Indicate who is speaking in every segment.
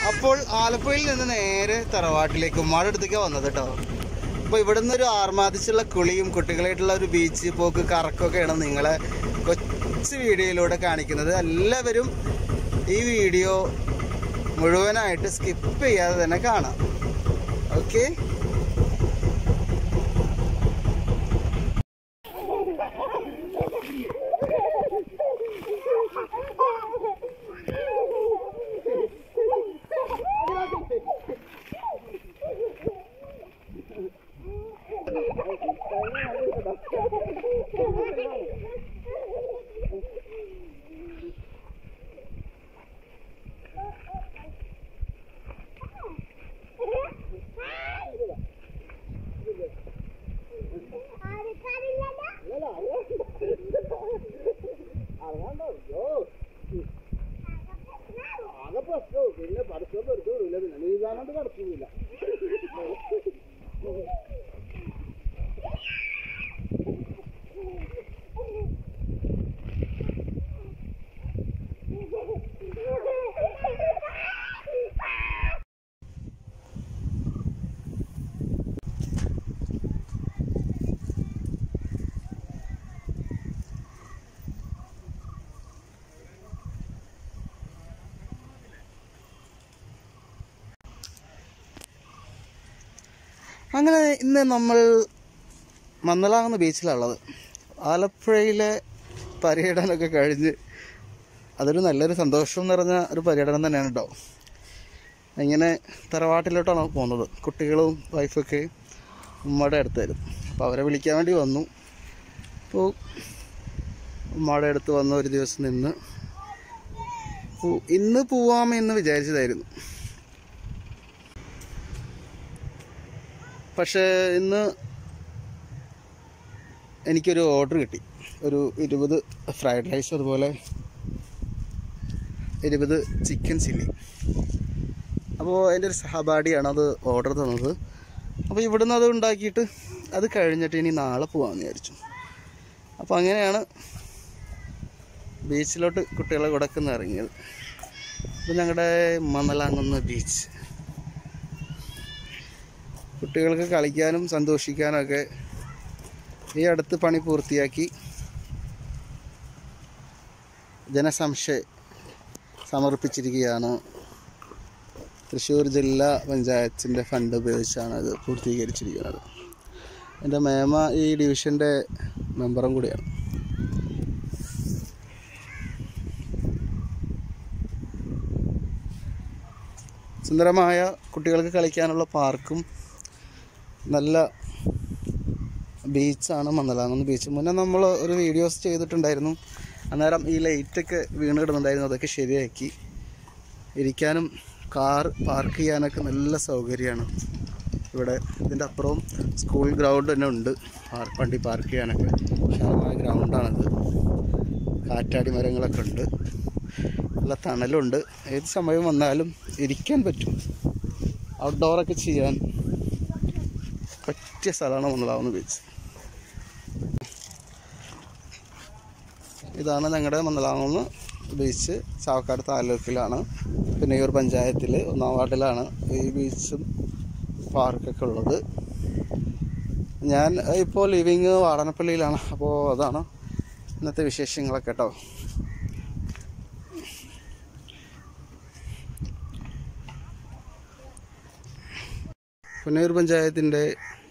Speaker 1: അപ്പോൾ ആലപ്പുഴയിൽ നിന്ന് നേരെ തറവാട്ടിലേക്ക് ഉമ്മാടെ അടുത്തേക്ക് വന്നത് കേട്ടോ അപ്പോൾ ഇവിടുന്ന് ഒരു ആർമാദിച്ചുള്ള കുളിയും കുട്ടികളായിട്ടുള്ള ഒരു ബീച്ച് പോക്ക് കറക്കൊക്കെയാണ് നിങ്ങളെ കൊച്ചു വീഡിയോയിലൂടെ കാണിക്കുന്നത് എല്ലാവരും ഈ വീഡിയോ മുഴുവനായിട്ട് സ്കിപ്പ് ചെയ്യാതെ തന്നെ കാണാം ഓക്കെ പിന്നെ പഠിച്ചോ വെറുതെ പിന്നെ നീതാനോണ്ട് കടത്തില്ല അങ്ങനെ ഇന്ന് നമ്മൾ മന്നലാകുന്ന ബീച്ചിലുള്ളത് ആലപ്പുഴയിലെ പര്യടനമൊക്കെ കഴിഞ്ഞ് അതൊരു നല്ലൊരു സന്തോഷം നിറഞ്ഞ ഒരു പര്യടനം തന്നെയാണ് കേട്ടോ ഇങ്ങനെ തറവാട്ടിലോട്ടാണ് പോകുന്നത് കുട്ടികളും വൈഫൊക്കെ ഉമ്മയുടെ അടുത്തായിരുന്നു അപ്പോൾ അവരെ വിളിക്കാൻ വേണ്ടി വന്നു അപ്പോൾ ഉമ്മയുടെ അടുത്ത് വന്ന ഒരു ദിവസം നിന്ന് പോ- ഇന്ന് പോവാമെന്ന് വിചാരിച്ചതായിരുന്നു പക്ഷേ ഇന്ന് എനിക്കൊരു ഓർഡർ കിട്ടി ഒരു ഇരുപത് ഫ്രൈഡ് റൈസ് അതുപോലെ ഇരുപത് ചിക്കൻ ചില്ലി അപ്പോൾ എൻ്റെ ഒരു സഹപാഠിയാണ് അത് ഓർഡർ തന്നത് അപ്പോൾ ഇവിടുന്ന് അത് ഉണ്ടാക്കിയിട്ട് അത് കഴിഞ്ഞിട്ട് ഇനി നാളെ പോകാമെന്ന് വിചാരിച്ചു അപ്പോൾ അങ്ങനെയാണ് ബീച്ചിലോട്ട് കുട്ടികളെ കൊടുക്കുന്ന ഇറങ്ങിയത് അപ്പോൾ ഞങ്ങളുടെ മണലാങ്ങുന്ന ബീച്ച് കുട്ടികൾക്ക് കളിക്കാനും സന്തോഷിക്കാനൊക്കെ ഈ അടുത്ത് പണി പൂർത്തിയാക്കി ജനസംശയ സമർപ്പിച്ചിരിക്കുകയാണ് തൃശ്ശൂർ ജില്ലാ പഞ്ചായത്തിൻ്റെ ഫണ്ട് ഉപയോഗിച്ചാണ് ഇത് പൂർത്തീകരിച്ചിരിക്കുന്നത് എൻ്റെ മേമ ഈ ഡിവിഷൻ്റെ മെമ്പറും കൂടിയാണ് സുന്ദരമായ കുട്ടികൾക്ക് കളിക്കാനുള്ള പാർക്കും നല്ല ബീച്ചാണ് മന്നലാങ്ങുന്ന ബീച്ച് മുന്നേ നമ്മൾ ഒരു വീഡിയോസ് ചെയ്തിട്ടുണ്ടായിരുന്നു അന്നേരം ഈ ലൈറ്റൊക്കെ വീണ് കിടന്നുണ്ടായിരുന്നു അതൊക്കെ ശരിയാക്കി ഇരിക്കാനും കാർ പാർക്ക് ചെയ്യാനൊക്കെ നല്ല സൗകര്യമാണ് ഇവിടെ ഇതിൻ്റെ അപ്പുറവും സ്കൂൾ ഗ്രൗണ്ട് തന്നെ ഉണ്ട് പാർക്ക് വണ്ടി പാർക്ക് ചെയ്യാനൊക്കെ വിശാലമായ ഗ്രൗണ്ടാണിത് കാറ്റാടി മരങ്ങളൊക്കെ ഉണ്ട് നല്ല തണലുണ്ട് ഏത് സമയം വന്നാലും ഇരിക്കാൻ പറ്റും ഔട്ട്ഡോറൊക്കെ ചെയ്യാൻ പറ്റിയ സ്ഥലമാണ് മണ്ണലാവുന്ന ബീച്ച് ഇതാണ് ഞങ്ങളുടെ മണ്ണലാവുന്ന ബീച്ച് ചാവക്കാട് താലൂക്കിലാണ് പിന്നെയൂർ പഞ്ചായത്തിൽ ഒന്നാം വാർഡിലാണ് ഈ ബീച്ചും പാർക്കൊക്കെ ഉള്ളത് ഞാൻ ഇപ്പോൾ ലിവിങ് വാടനപ്പള്ളിയിലാണ് അപ്പോൾ അതാണ് ഇന്നത്തെ വിശേഷങ്ങളൊക്കെ കേട്ടോ പുന്നയൂർ പഞ്ചായത്തിൻ്റെ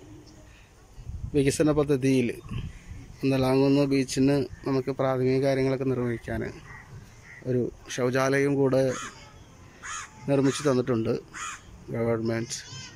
Speaker 1: വികസന പദ്ധതിയിൽ നെലാങ്കുന്ന് ബീച്ചിന് നമുക്ക് പ്രാഥമിക കാര്യങ്ങളൊക്കെ നിർവഹിക്കാൻ ഒരു ശൗചാലയം കൂടെ നിർമ്മിച്ചു തന്നിട്ടുണ്ട് ഗവൺമെൻറ്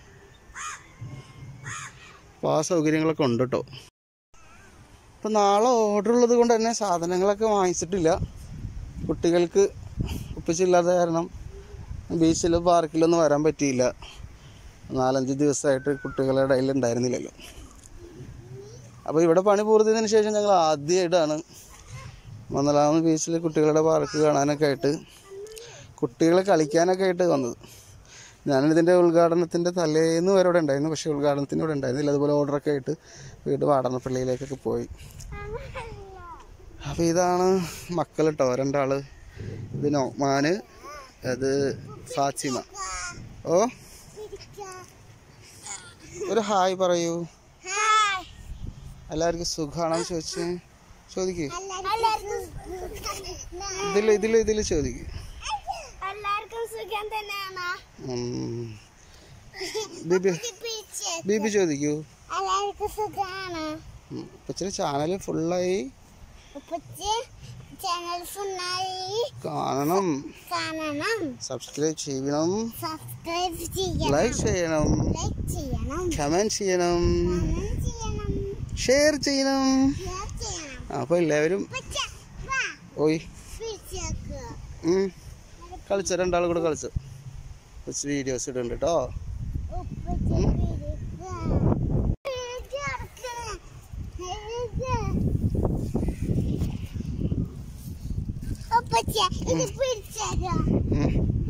Speaker 1: അപ്പോൾ ആ സൗകര്യങ്ങളൊക്കെ ഉണ്ട് കേട്ടോ അപ്പോൾ നാളെ ഓർഡർ ഉള്ളത് കൊണ്ട് തന്നെ സാധനങ്ങളൊക്കെ വാങ്ങിച്ചിട്ടില്ല കുട്ടികൾക്ക് ഒപ്പിച്ചില്ലാത്ത കാരണം ബീച്ചിൽ പാർക്കിലൊന്നും വരാൻ പറ്റിയില്ല നാലഞ്ച് ദിവസമായിട്ട് കുട്ടികളുടെ ഇടയിൽ ഉണ്ടായിരുന്നില്ലല്ലോ അപ്പോൾ ഇവിടെ പണി പൂർത്തിയതിന് ശേഷം ഞങ്ങൾ ആദ്യമായിട്ടാണ് മന്നലാമ ബീച്ചിൽ കുട്ടികളുടെ പാർക്ക് കാണാനൊക്കെ ആയിട്ട് കുട്ടികളെ കളിക്കാനൊക്കെ ആയിട്ട് വന്നത് ഞാനിതിൻ്റെ ഉദ്ഘാടനത്തിൻ്റെ തലേന്ന് വരെ ഇവിടെ ഉണ്ടായിരുന്നു പക്ഷേ ഉദ്ഘാടനത്തിന് ഇവിടെ ഉണ്ടായിരുന്നില്ല അതുപോലെ ഓർഡറൊക്കെ ആയിട്ട് വീട് വാടനപ്പള്ളിയിലേക്കൊക്കെ പോയി അപ്പോൾ ഇതാണ് മക്കൾ കേട്ടോ രണ്ടാള് ഇത് നോമാന് അത് ഫാത്തിമ ഓ ഒരു ഹായ് പറയൂ എല്ലാവർക്കും സുഖാണെന്ന് ചോദിച്ചേ ചോദിക്കൂ ഇതിൽ ഇതിൽ ഇതിൽ ചോദിക്കൂ
Speaker 2: എല്ലാവർക്കും സുഖം തന്നെയാണ്
Speaker 1: ഉം. ബിബി ബിബി ചോദിക്കൂ
Speaker 2: എല്ലാവർക്കും സുഖമാണ്
Speaker 1: ഇപ്പച്ചിരി ചാനൽ ഫുള്ളായി
Speaker 2: ഉപ്പച്ച് ചാനൽ ഫുള്ളായി
Speaker 1: കാണണം
Speaker 2: കാണണം
Speaker 1: സബ്സ്ക്രൈബ് ചെയ്യണം
Speaker 2: സബ്സ്ക്രൈബ് ചെയ്യണം
Speaker 1: ലൈക്ക് ചെയ്യണം
Speaker 2: ലൈക്ക് ചെയ്യണം
Speaker 1: കമൻറ്റ് ചെയ്യണം
Speaker 2: കമന്റ് ചെയ്യണം
Speaker 1: ഷെയർ ചെയ്യണം
Speaker 2: ഷെയർ ചെയ്യണം
Speaker 1: അപ്പോൾ എല്ലാവരും
Speaker 2: ഉപ്പച്ച വാ
Speaker 1: ഓയ്
Speaker 2: പിടിച്ചേക്ക്
Speaker 1: ഉം. കളിച്ചോ രണ്ടാളും കൂടെ കളിച്ചു കുറച്ച് വീഡിയോസ് ഇടുന്നുണ്ട് കേട്ടോ
Speaker 2: ഉപ്പച്ച ഉപ്പച്ച ഇത് പിടിച്ചേക്ക്
Speaker 1: ഉം.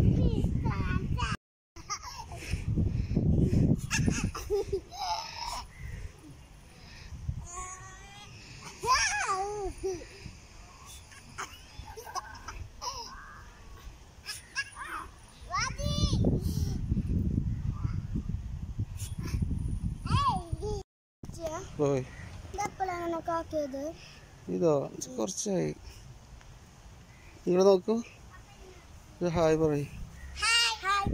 Speaker 1: ഓയ്
Speaker 2: ഇതെപ്പോഴാണ് കാക്കിയത്
Speaker 1: ഇതോ ഇത് കുറച്ചായി നിങ്ങൾ നോക്കൂ ഒരു ഹായ് പറയും
Speaker 2: ഹായ് ഹായ്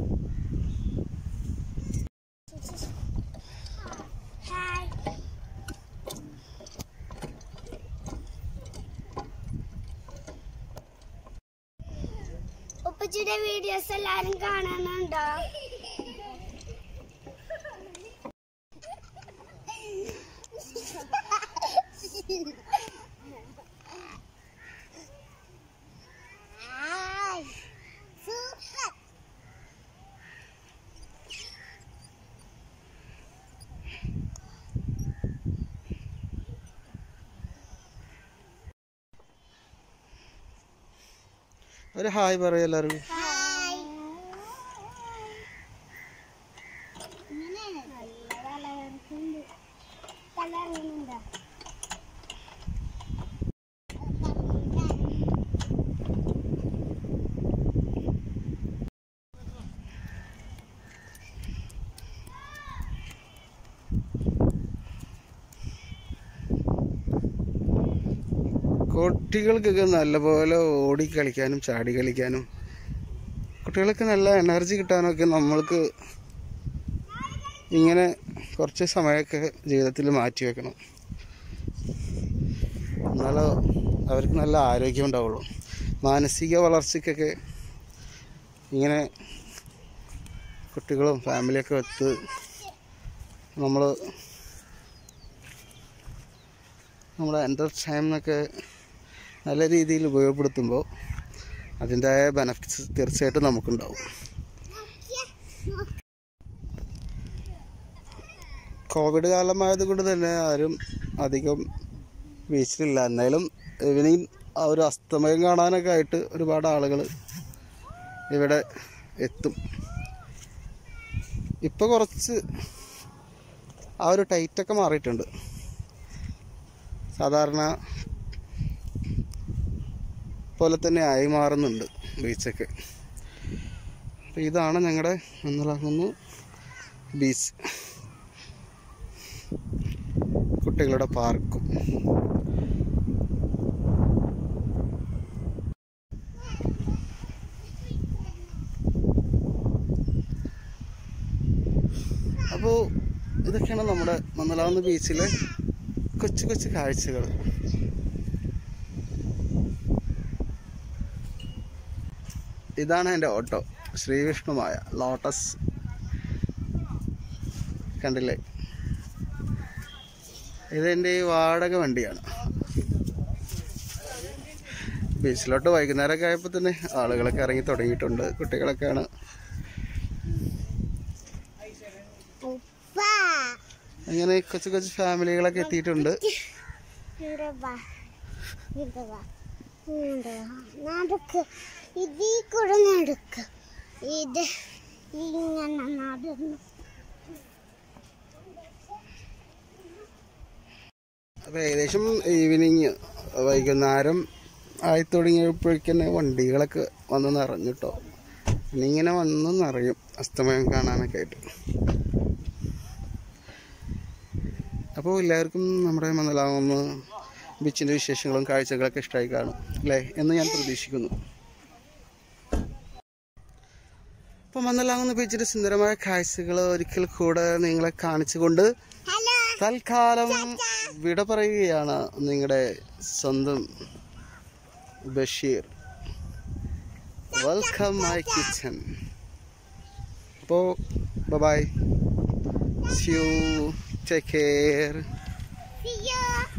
Speaker 2: ഹായ് ഉപ്പച്ചിയുടെ വീഡിയോസ് എല്ലാരും കാണുന്നുണ്ടോ സൂപ്പർ
Speaker 1: ഒരു ഹായ് പറയും എല്ലാവർക്കും
Speaker 2: ഹായ് നല്ല കളറുണ്ട് കളറുണ്ട്
Speaker 1: കുട്ടികൾക്കൊക്കെ നല്ലപോലെ ഓടി കളിക്കാനും ചാടി കളിക്കാനും കുട്ടികൾക്ക് നല്ല എനർജി കിട്ടാനൊക്കെ നമ്മൾക്ക് ഇങ്ങനെ കുറച്ച് സമയമൊക്കെ ജീവിതത്തിൽ മാറ്റി വെക്കണം എന്നാലേ അവർക്ക് നല്ല ആരോഗ്യം ഉണ്ടാവുള്ളൂ മാനസിക വളർച്ചയ്ക്കൊക്കെ ഇങ്ങനെ കുട്ടികളും ഫാമിലിയൊക്കെ ഒത്ത് നമ്മൾ നമ്മുടെ എൻ്റർടൈനൊക്കെ നല്ല രീതിയിൽ ഉപയോഗപ്പെടുത്തുമ്പോൾ അതിൻ്റെതായ ബെനഫിറ്റ്സ് തീർച്ചയായിട്ടും നമുക്കുണ്ടാവും കോവിഡ് കാലമായത് കൊണ്ട് തന്നെ ആരും അധികം ബീച്ചിലില്ല എന്നാലും ഈവനിങ് ആ ഒരു അസ്തമയം കാണാനൊക്കെ ആയിട്ട് ഒരുപാട് ആളുകൾ ഇവിടെ എത്തും ഇപ്പോൾ കുറച്ച് ആ ഒരു ടൈറ്റൊക്കെ മാറിയിട്ടുണ്ട് സാധാരണ പോലെ തന്നെ ആയി മാറുന്നുണ്ട് ബീച്ചൊക്കെ അപ്പോൾ ഇതാണ് ഞങ്ങളുടെ മന്നലാകുന്നു ബീച്ച് കുട്ടികളുടെ പാർക്കും അപ്പോൾ ഇതൊക്കെയാണ് നമ്മുടെ മന്നലാകുന്ന ബീച്ചിലെ കൊച്ചു കൊച്ചു കാഴ്ചകൾ ഇതാണ് എൻ്റെ ഓട്ടോ ശ്രീവിഷ്ണുമായ ലോട്ടസ് കണ്ടില്ലേ ഇതെൻ്റെ ഈ വാടക വണ്ടിയാണ് ബീച്ചിലോട്ട് വൈകുന്നേരമൊക്കെ ആയപ്പോൾ തന്നെ ആളുകളൊക്കെ ഇറങ്ങി തുടങ്ങിയിട്ടുണ്ട് കുട്ടികളൊക്കെയാണ്
Speaker 2: ഉപ്പ
Speaker 1: അങ്ങനെ കൊച്ചു കൊച്ചു ഫാമിലികളൊക്കെ എത്തിയിട്ടുണ്ട്
Speaker 2: ഇവിടെ വാ ഇവിടെ വാ ഇവിടെ വാ നടക്ക് ഇതീ കൂടെ നടക്ക് ഇത് ഇങ്ങനെ നടന്നു
Speaker 1: അപ്പോൾ ഏകദേശം ഈവനിങ് വൈകുന്നേരം ആയി തുടങ്ങിയപ്പോഴേക്കന്നെ വണ്ടികളൊക്കെ വന്ന് നിറഞ്ഞിട്ടോ പിന്നെ ഇങ്ങനെ വന്നു നിറയും അസ്തമയം കാണാനൊക്കെ ആയിട്ട് അപ്പോൾ എല്ലാവർക്കും നമ്മുടെ മന്ദലാകുന്ന ബീച്ചിൻ്റെ വിശേഷങ്ങളും കാഴ്ചകളൊക്കെ ഇഷ്ടമായി കാണും അല്ലേ എന്ന് ഞാൻ പ്രതീക്ഷിക്കുന്നു അപ്പോൾ മന്ദലാകുന്ന ബീച്ചിൻ്റെ സുന്ദരമായ കാഴ്ചകൾ ഒരിക്കൽ കൂടെ നിങ്ങളെ കാണിച്ചുകൊണ്ട്
Speaker 2: ഹലോ
Speaker 1: തൽക്കാലം വിട പറയുകയാണ് നിങ്ങളുടെ സ്വന്തം ബഷീർ വെൽക്കം മൈ കിച്ചൺ അപ്പോൾ bye see you take care
Speaker 2: See you.